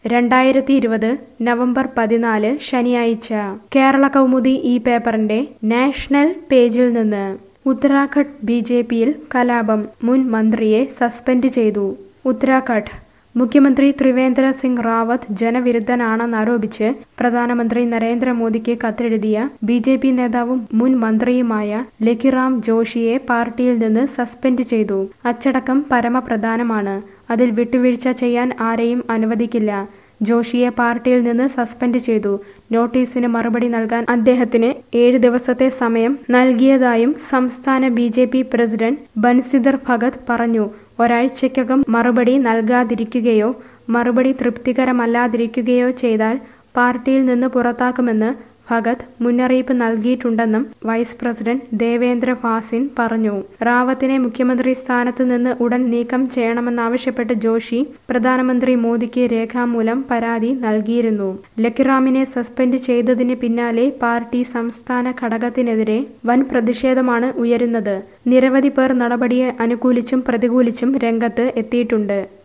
രണ്ടായിരത്തി ഇരുപത് നവംബർ പതിനാല് ശനിയാഴ്ച കേരള കൗമുദി ഈ പേപ്പറിന്റെ നാഷണൽ പേജിൽ നിന്ന് ഉത്തരാഖണ്ഡ് ബി ജെ പിയിൽ കലാപം മുൻ മന്ത്രിയെ സസ്പെൻഡ് ചെയ്തു ഉത്തരാഖണ്ഡ് മുഖ്യമന്ത്രി ത്രിവേന്ദ്ര സിംഗ് റാവത്ത് ജനവിരുദ്ധനാണെന്നാരോപിച്ച് പ്രധാനമന്ത്രി നരേന്ദ്രമോദിക്ക് കത്തെഴുതിയ ബി ജെ പി നേതാവും മുൻ മന്ത്രിയുമായ ലഖിറാം ജോഷിയെ പാർട്ടിയിൽ നിന്ന് സസ്പെൻഡ് ചെയ്തു അച്ചടക്കം പരമപ്രധാനമാണ് അതിൽ വിട്ടുവീഴ്ച ചെയ്യാൻ ആരെയും അനുവദിക്കില്ല ജോഷിയെ പാർട്ടിയിൽ നിന്ന് സസ്പെൻഡ് ചെയ്തു നോട്ടീസിന് മറുപടി നൽകാൻ അദ്ദേഹത്തിന് ഏഴ് ദിവസത്തെ സമയം നൽകിയതായും സംസ്ഥാന B J P president Bansidhar Bhagat പറഞ്ഞു ഒരാഴ്ചയ്ക്കകം മറുപടി നൽകാതിരിക്കുകയോ മറുപടി തൃപ്തികരമല്ലാതിരിക്കുകയോ ചെയ്താൽ പാർട്ടിയിൽ നിന്ന് പുറത്താക്കുമെന്ന് ഭഗത് മുന്നറിയിപ്പ് നൽകിയിട്ടുണ്ടെന്നും വൈസ് പ്രസിഡന്റ് ദേവേന്ദ്ര ഫാസിൻ പറഞ്ഞു റാവത്തിനെ മുഖ്യമന്ത്രി സ്ഥാനത്ത് നിന്ന് ഉടൻ നീക്കം ചെയ്യണമെന്നാവശ്യപ്പെട്ട് ജോഷി പ്രധാനമന്ത്രി മോദിക്ക് രേഖാമൂലം പരാതി നൽകിയിരുന്നു ലക്കിറാമിനെ സസ്പെൻഡ് ചെയ്തതിന് പിന്നാലെ പാർട്ടി സംസ്ഥാന ഘടകത്തിനെതിരെ വൻ പ്രതിഷേധമാണ് ഉയരുന്നത് നിരവധി പേർ നടപടിയെ അനുകൂലിച്ചും പ്രതികൂലിച്ചും രംഗത്ത് എത്തിയിട്ടുണ്ട്